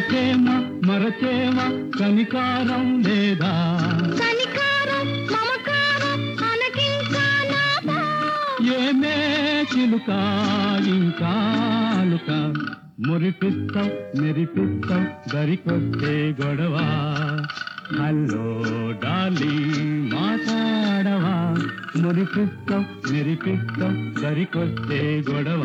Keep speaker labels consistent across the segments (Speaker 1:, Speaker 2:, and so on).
Speaker 1: మరచేమ మరచేమ కనికారం లేదా
Speaker 2: కనికారం మమకారం అనకింకా నాదా
Speaker 1: ఏమే చిలుక ఇంకాలుక మురిపిస్తాం మెరిపిస్తాం దరికొస్తే గొడవ హలో డాలి మాట్లాడవా మురిపిస్తాం మెరిపిస్తాం దరికొస్తే గొడవ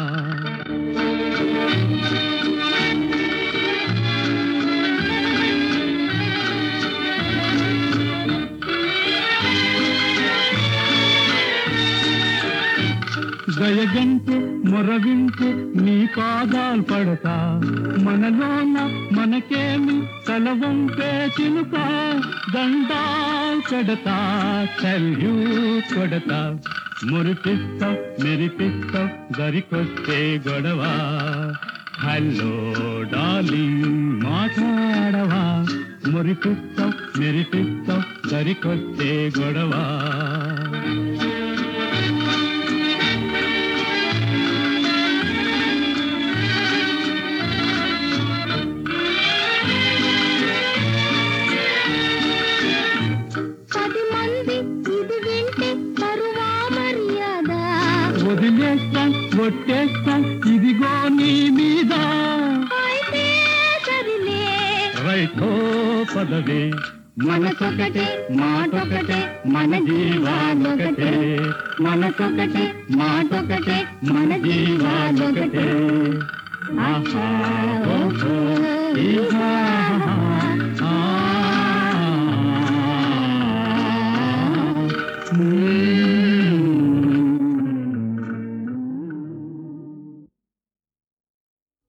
Speaker 1: దయగంటే మొరవింటే నీ పాదాలు పడతా మనలోన మనకేమి తలవంపే చిలుక దండా కడతా సల్యూట్ కొడతా మురిపిస్తా మెరిపిస్తా దరికొస్తే గొడవ హలో డార్లింగ్ మాట్లాడవా మురిపిస్తా మెరిపిస్తా దరికొస్తే గొడవ
Speaker 2: పది మంది ఇది వింటే తరువా మర్యాద
Speaker 1: వదిలేస్తాం కొట్టేస్తాం ఇదిగో నీ మీద
Speaker 2: అయితే సరిలే
Speaker 1: రైతో పదవే మనసొకటే మాటొకటే మన జీవాలొకటే మనసొకటే మాటొకటే మన జీవాలొకటే ఆహా